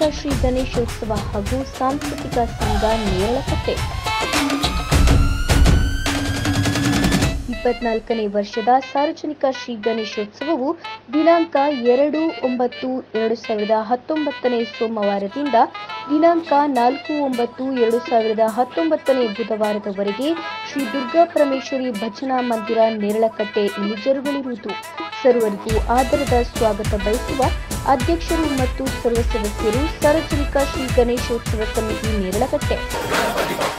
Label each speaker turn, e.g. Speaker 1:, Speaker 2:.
Speaker 1: ಶ್ರೀ ಗಣೇಶೋತ್ಸವ ಹಾಗೂ ಸಾಂಸ್ಕೃತಿಕ ಸಂಘ ನೇರಳಕಟ್ಟೆ ಇಪ್ಪತ್ನಾಲ್ಕನೇ ವರ್ಷದ ಸಾರ್ವಜನಿಕ ಶ್ರೀ ಗಣೇಶೋತ್ಸವವು ದಿನಾಂಕ ಎರಡು ಒಂಬತ್ತು ಎರಡು ಸಾವಿರದ ಹತ್ತೊಂಬತ್ತನೇ ಸೋಮವಾರದಿಂದ ದಿನಾಂಕ ನಾಲ್ಕು ಒಂಬತ್ತು ಎರಡು ಸಾವಿರದ ಹತ್ತೊಂಬತ್ತನೇ ಬುಧವಾರದವರೆಗೆ ಶ್ರೀ ದುರ್ಗಾ ಪರಮೇಶ್ವರಿ ಭಜನಾ ಮಂದಿರ ನೇರಳಕಟ್ಟೆ ಇಲ್ಲಿ ಜರುಗಲಿರುವುದು ಸರ್ವರಿಗೂ ಆದರದ ಸ್ವಾಗತ ಬಯಸುವ ಅಧ್ಯಕ್ಷರು ಮತ್ತು ಸರ್ವ ಸದಸ್ಯರು ಸಾರ್ವಜನಿಕ ಶ್ರೀ ಗಣೇಶೋತ್ಸವ ಸಮಿತಿ ನೇರಳಕಟ್ಟೆ